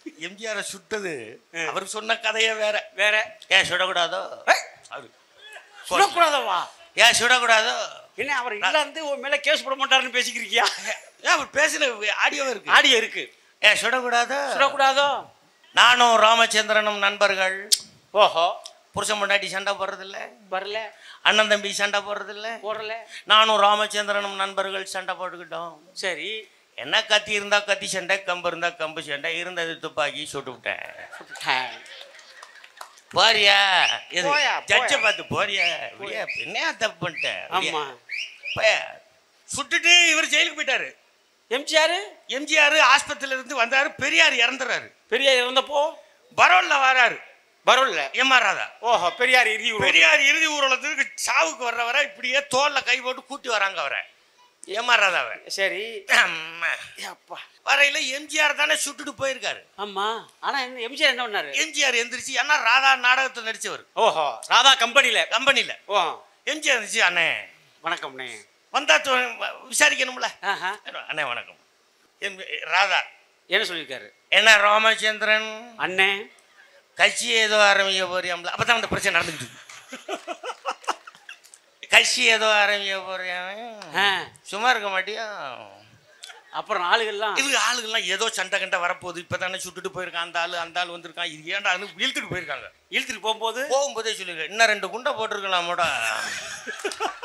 எம்ஜிஆரை சுட்டது அவர் சொன்ன கதையே வேற வேற ஏன் சுடக்கூடாதோ ஏய், அவரு சுடக்கூடாதவா ஏன் சுடக்கூடாதோ என்ன அவர் இல்ல இருந்து உன் மேல கேஸ் போட மாட்டாருன்னு பேசிக்கிறியா ஏன் அவர் பேசின ஆடியோ இருக்கு ஆடியோ இருக்கு ஏன் சுடக்கூடாதோ சுடக்கூடாதோ நானும் ராமச்சந்திரனும் நண்பர்கள் ஓஹோ புருஷன் முன்னாடி சண்டை போடுறதில்ல வரல அண்ணன் தம்பி சண்டை போடுறதில்ல போடல நானும் ராமச்சந்திரனும் நண்பர்கள் சண்டை போட்டுக்கிட்டோம் சரி என்ன கத்தி இருந்தா கத்தி சண்டை கம்பு இருந்தா கம்பு சண்டை இருந்தது துப்பாக்கி சுட்டு விட்டேன் சுட்டுட்டேன். போறியா எது போயா, ஜட்ஜை போயா. பார்த்து போறியா விடியா, என்ன தப்பு பண்ணிட்டேன் விடியா. ஆமா போயா. சுட்டுட்டு இவர் ஜெயிலுக்கு போயிட்டாரு எம்ஜிஆர் எம்ஜிஆர் ஆஸ்பத்திரியில இருந்து வந்தாரு பெரியார் இறந்துறாரு பெரியார் இருந்தப்போ பரோல்ல வராரு பரோல்ல எம்ஆர் ராதா ஓஹோ பெரியார் இறுதி உருவம். பெரியார் இறுதி ஊர்வலத்துக்கு சாவுக்கு வர்றவரை இப்படியே தோல்ல கை போட்டு கூட்டி வராங்க அவரை எம்ஆர் ராதாவை சரி ஆமா. ஏ அப்பா வரையில எம்ஜிஆர் தானே சுட்டுட்டு போயிருக்காரு ஆமா ஆனா என்ன எம்ஜிஆர் என்ன பண்ணாரு எம்ஜிஆர் எந்திரிச்சு ஏன்னா ராதா நாடகத்தில் நடிச்சவர் ஓஹோ ராதா கம்பெனில கம்பெனில ஓ எம்ஜிஆர் இருந்துச்சு அண்ணே வணக்கம்ண்ணே வந்தா தொ- விசாரிக்கணும்ல ஆஹா அண்ணே வணக்கம் எம் ராதா என்ன சொல்லியிருக்காரு என்ன ராமச்சந்திரன் அண்ணே கட்சி ஏதோ ஆரம்பிக்க போறியாம்ல அப்பதான் அந்த பிரச்சனை நடந்துக்கிட்டு இருக்கு. கட்சி ஏதோ ஆரம்பிக்க போறியாம் ஆ, சும்மா இருக்க மாட்டியா அப்புறம் ஆளுகள்லாம் இது ஆளுங்கெல்லாம் ஏதோ சண்டை கண்டை வரப்போகுது இப்பதானே சுட்டுட்டு போயிருக்கான் அந்த ஆளு அந்த ஆள் வந்திருக்கான் இது ஏன்டான்னு இழுத்துட்டு போயிருக்காங்க இழுத்துட்டு போகும்போது போகும்போதே சொல்லிருக்கேன் இன்னும் ரெண்டு குண்டை போட்டிருக்கலாமோடா